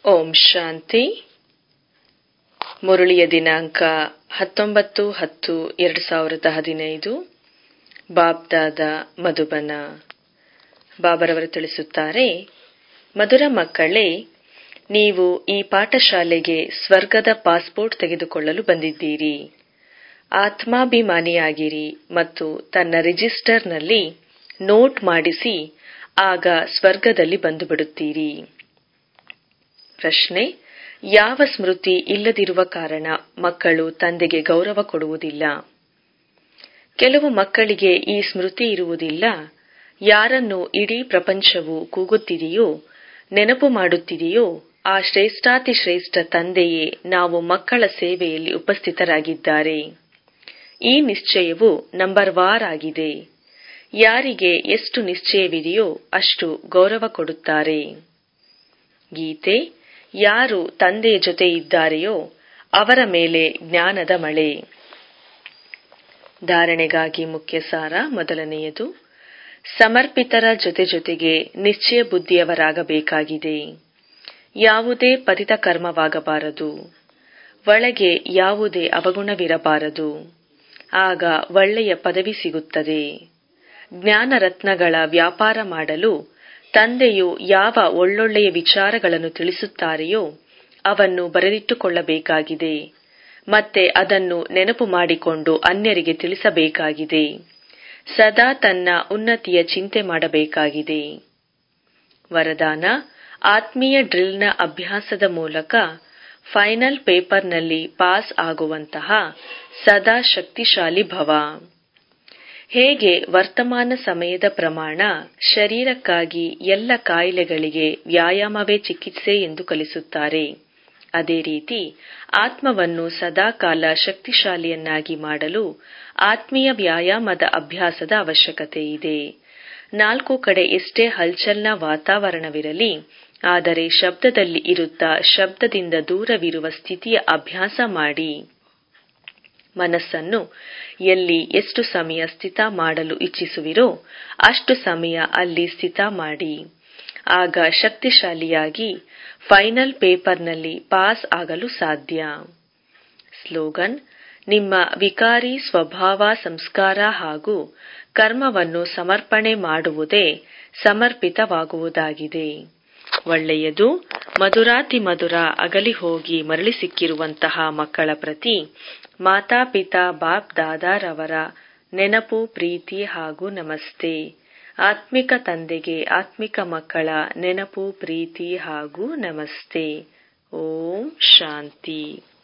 ಓಂ ಶಾಂತಿ ಮುರಳಿಯ ದಿನಾಂಕ ಹತ್ತೊಂಬತ್ತು ಹತ್ತು ಎರಡು ಸಾವಿರದ ಹದಿನೈದು ಬಾಬ್ದಾದ ಮಧುಬನ ಬಾಬರವರು ತಿಳಿಸುತ್ತಾರೆ ಮಧುರ ಮಕ್ಕಳೇ ನೀವು ಈ ಪಾಠಶಾಲೆಗೆ ಸ್ವರ್ಗದ ಪಾಸ್ಪೋರ್ಟ್ ತೆಗೆದುಕೊಳ್ಳಲು ಬಂದಿದ್ದೀರಿ ಆತ್ಮಾಭಿಮಾನಿಯಾಗಿರಿ ಮತ್ತು ತನ್ನ ರಿಜಿಸ್ಟರ್ನಲ್ಲಿ ನೋಟ್ ಮಾಡಿಸಿ ಆಗ ಸ್ವರ್ಗದಲ್ಲಿ ಬಂದು ಬಿಡುತ್ತೀರಿ ಪ್ರಶ್ನೆ ಯಾವ ಸ್ಮೃತಿ ಇಲ್ಲದಿರುವ ಕಾರಣ ಮಕ್ಕಳು ತಂದೆಗೆ ಗೌರವ ಕೊಡುವುದಿಲ್ಲ ಕೆಲವು ಮಕ್ಕಳಿಗೆ ಈ ಸ್ಮೃತಿ ಇರುವುದಿಲ್ಲ ಯಾರನ್ನು ಇಡೀ ಪ್ರಪಂಚವು ಕೂಗುತ್ತಿದೆಯೋ ನೆನಪು ಮಾಡುತ್ತಿದೆಯೋ ಆ ಶ್ರೇಷ್ಠಾತಿ ಶ್ರೇಷ್ಠ ತಂದೆಯೇ ನಾವು ಮಕ್ಕಳ ಸೇವೆಯಲ್ಲಿ ಉಪಸ್ಥಿತರಾಗಿದ್ದಾರೆ ಈ ನಿಶ್ಚಯವು ನಂಬರ್ ವಾರ್ ಆಗಿದೆ ಯಾರಿಗೆ ಎಷ್ಟು ನಿಶ್ಚಯವಿದೆಯೋ ಅಷ್ಟು ಗೌರವ ಕೊಡುತ್ತಾರೆ ಗೀತೆ ಯಾರು ತಂದೆಯ ಜೊತೆ ಇದ್ದಾರೆಯೋ ಅವರ ಮೇಲೆ ಜ್ಞಾನದ ಮಳೆ ಧಾರಣೆಗಾಗಿ ಮುಖ್ಯ ಸಾರ ಮೊದಲನೆಯದು ಸಮರ್ಪಿತರ ಜೊತೆ ಜೊತೆಗೆ ನಿಶ್ಚಯ ಬುದ್ಧಿಯವರಾಗಬೇಕಾಗಿದೆ ಯಾವುದೇ ಪತಿತ ಕರ್ಮವಾಗಬಾರದು ಒಳಗೆ ಯಾವುದೇ ಅವಗುಣವಿರಬಾರದು ಆಗ ಒಳ್ಳೆಯ ಪದವಿ ಸಿಗುತ್ತದೆ ಜ್ಞಾನ ರತ್ನಗಳ ವ್ಯಾಪಾರ ಮಾಡಲು ತಂದೆಯು ಯಾವ ಒಳ್ಳೊಳ್ಳೆಯ ವಿಚಾರಗಳನ್ನು ತಿಳಿಸುತ್ತಾರೆಯೋ ಅವನ್ನು ಬರೆದಿಟ್ಟುಕೊಳ್ಳಬೇಕಾಗಿದೆ ಮತ್ತೆ ಅದನ್ನು ನೆನಪು ಮಾಡಿಕೊಂಡು ಅನ್ಯರಿಗೆ ತಿಳಿಸಬೇಕಾಗಿದೆ ಸದಾ ತನ್ನ ಉನ್ನತಿಯ ಚಿಂತೆ ಮಾಡಬೇಕಾಗಿದೆ ವರದಾನ ಆತ್ಮೀಯ ಡ್ರಿಲ್ನ ಅಭ್ಯಾಸದ ಮೂಲಕ ಫೈನಲ್ ಪೇಪರ್ನಲ್ಲಿ ಪಾಸ್ ಆಗುವಂತಹ ಸದಾ ಶಕ್ತಿಶಾಲಿ ಭವ ಹೇಗೆ ವರ್ತಮಾನ ಸಮಯದ ಪ್ರಮಾಣ ಶರೀರಕ್ಕಾಗಿ ಎಲ್ಲ ಕಾಯಿಲೆಗಳಿಗೆ ವ್ಯಾಯಾಮವೇ ಚಿಕಿತ್ಸೆ ಎಂದು ಕಲಿಸುತ್ತಾರೆ ಅದೇ ರೀತಿ ಆತ್ಮವನ್ನು ಸದಾಕಾಲ ಶಕ್ತಿಶಾಲಿಯನ್ನಾಗಿ ಮಾಡಲು ಆತ್ಮೀಯ ವ್ಯಾಯಾಮದ ಅಭ್ಯಾಸದ ಅವಶ್ಯಕತೆ ಇದೆ ನಾಲ್ಕು ಕಡೆ ಎಷ್ಟೇ ಹಲ್ಚಲ್ನ ವಾತಾವರಣವಿರಲಿ ಆದರೆ ಶಬ್ದದಲ್ಲಿ ಇರುತ್ತಾ ಶಬ್ದದಿಂದ ದೂರವಿರುವ ಸ್ಥಿತಿಯ ಅಭ್ಯಾಸ ಮಾಡಿ ಮನಸ್ಸನ್ನು ಎಲ್ಲಿ ಎಷ್ಟು ಸಮಯ ಸ್ಥಿತ ಮಾಡಲು ಇಚ್ಛಿಸುವಿರೋ ಅಷ್ಟು ಸಮಯ ಅಲ್ಲಿ ಸ್ಥಿತ ಮಾಡಿ ಆಗ ಶಕ್ತಿಶಾಲಿಯಾಗಿ ಫೈನಲ್ ಪೇಪರ್ನಲ್ಲಿ ಪಾಸ್ ಆಗಲು ಸಾಧ್ಯ ಸ್ಲೋಗನ್ ನಿಮ್ಮ ವಿಕಾರಿ ಸ್ವಭಾವ ಸಂಸ್ಕಾರ ಹಾಗೂ ಕರ್ಮವನ್ನು ಸಮರ್ಪಣೆ ಮಾಡುವುದೇ ಸಮರ್ಪಿತವಾಗುವುದಾಗಿದೆ ಒಳ್ಳೆಯದು ಮಧುರಾತಿ ಮಧುರ ಅಗಲಿ ಹೋಗಿ ಮರಳಿ ಸಿಕ್ಕಿರುವಂತಹ ಮಕ್ಕಳ ಪ್ರತಿ ಮಾತಾಪಿತಾ ಬಾಪ್ ದಾದಾರವರ ನೆನಪು ಪ್ರೀತಿ ಹಾಗೂ ನಮಸ್ತೆ ಆತ್ಮಿಕ ತಂದೆಗೆ ಆತ್ಮಿಕ ಮಕ್ಕಳ ನೆನಪು ಪ್ರೀತಿ ಹಾಗೂ ನಮಸ್ತೆ ಓಂ ಶಾಂತಿ